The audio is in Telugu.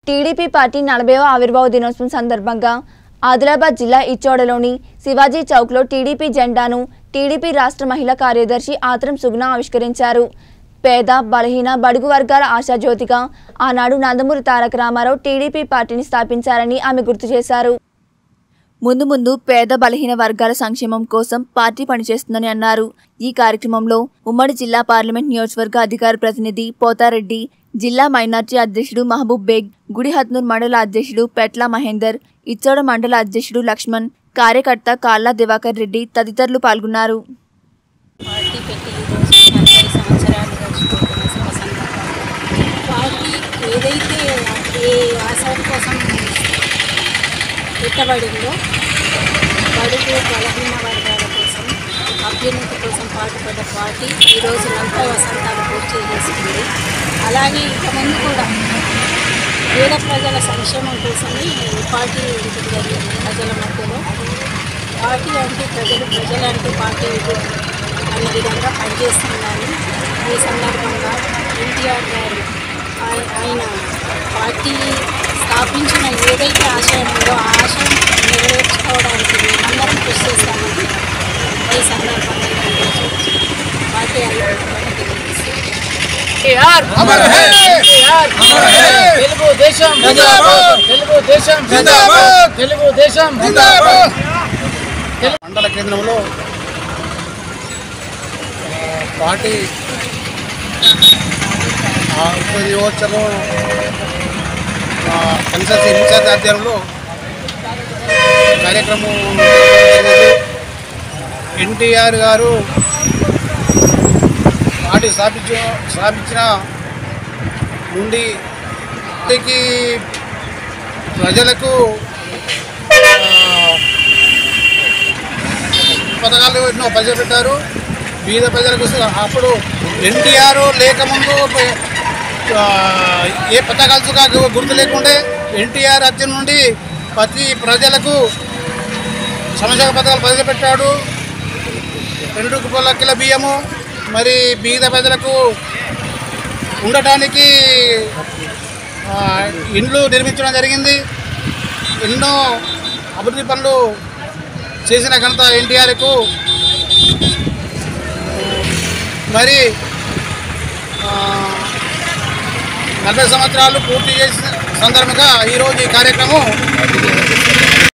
టీడీపీ పార్టీ నలభైవ ఆవిర్భావ దినోత్సవం సందర్భంగా ఆదిలాబాద్ జిల్లా ఇచ్చోడలోని శివాజీ చౌక్లో టీడీపీ జెండాను టీడీపీ రాష్ట్ర మహిళా కార్యదర్శి ఆత్రం సుగుణ ఆవిష్కరించారు పేద బలహీన బడుగు వర్గాల ఆశాజ్యోతిగా ఆనాడు నందమూరి తారక రామారావు టీడీపీ పార్టీని స్థాపించారని ఆమె గుర్తు చేశారు ముందు ముందు పేద బలహీన వర్గాల సంక్షేమం కోసం పార్టీ పనిచేస్తుందని అన్నారు ఈ కార్యక్రమంలో ఉమ్మడి జిల్లా పార్లమెంట్ నియోజకవర్గ అధికార ప్రతినిధి పోతారెడ్డి జిల్లా మైనార్టీ అధ్యక్షుడు మహబూబ్ బేగ్ గుడిహత్నూర్ మండల అధ్యక్షుడు పెట్ల మహేందర్ ఇచ్చోడ మండల అధ్యక్షుడు లక్ష్మణ్ కార్యకర్త కాళ్ళ దివాకర్ రెడ్డి తదితరులు పాల్గొన్నారు పార్టీ పెట్టి ఈరోజు నలభై సంవత్సరాలు గడిచిపోతున్న శుభ సందర్భంగా పార్టీ ఏదైతే ఏ ఆశయం కోసం పెట్టబడిందో బడుగు బలహీన వర్గాల కోసం అభ్యున్నతి కోసం పాటుపడ్డ పార్టీ ఈరోజు నలభై వసంతాలు పూర్తి చేసుకుంది అలాగే ఇక ముందు కూడా పేద ప్రజల సంక్షేమం కోసమే ఈ పార్టీ ఉంటుంది జరిగింది ప్రజల మధ్యలో పార్టీ అంటే ప్రజలు ప్రజలు అంటే పార్టీ ఇది అనే విధంగా పనిచేస్తున్నాను ఈ సందర్భంగా ఎన్టీఆర్ గారు ఆయ- ఆయన పార్టీ స్థాపించిన ఏదైతే ఆశయం ఉందో ఆ ఆశయం నెరవేర్చుకోవడానికి మేమందరం కృషి చేస్తామని ఈ సందర్భంగా ఈరోజు పార్టీ అభివృద్ధి తెలియజేస్తున్నాను కేఆర్ అమర్ హై కేఆర్ అమర్ హై తెలుగుదేశం జిందాబాద్ తెలుగుదేశం జిందాబాద్ తెలుగుదేశం జిందాబాద్ మండల కేంద్రంలో ఆ, పార్టీ ఆ, ఉప యువోత్సవం కన్సల్సీ ఇన్ఛార్జ్ ఆధ్వర్యంలో కార్యక్రమం జరిగింది. ఎన్టీఆర్ గారు పార్టీ స్థాపించ స్థాపించిన నుండి ఇప్పటికీ ప్రజలకు ఆ, పథకాలు ఎన్నో ప్రవేశపెట్టారు బీద ప్రజలకు స- అప్పుడు ఎన్టీఆర్ లేకముందు ఆ, ఏ పథకాలు సుగా గుర్తు లేకుండే ఎన్టీఆర్ హత్య నుండి ప్రతి ప్రజలకు సంక్షేమ పథకాలు ప్రవేశపెట్టాడు రెండు రూపాయల కిలో బియ్యము మరి బీద ప్రజలకు ఉండటానికి ఆ, ఇండ్లు నిర్మించడం జరిగింది ఎన్నో అభివృద్ధి పనులు చేసిన ఘనత ఎన్టీఆర్కు మరి ఆ, నలభై సంవత్సరాలు పూర్తి చేసిన సందర్భంగా ఈరోజు ఈ కార్యక్రమం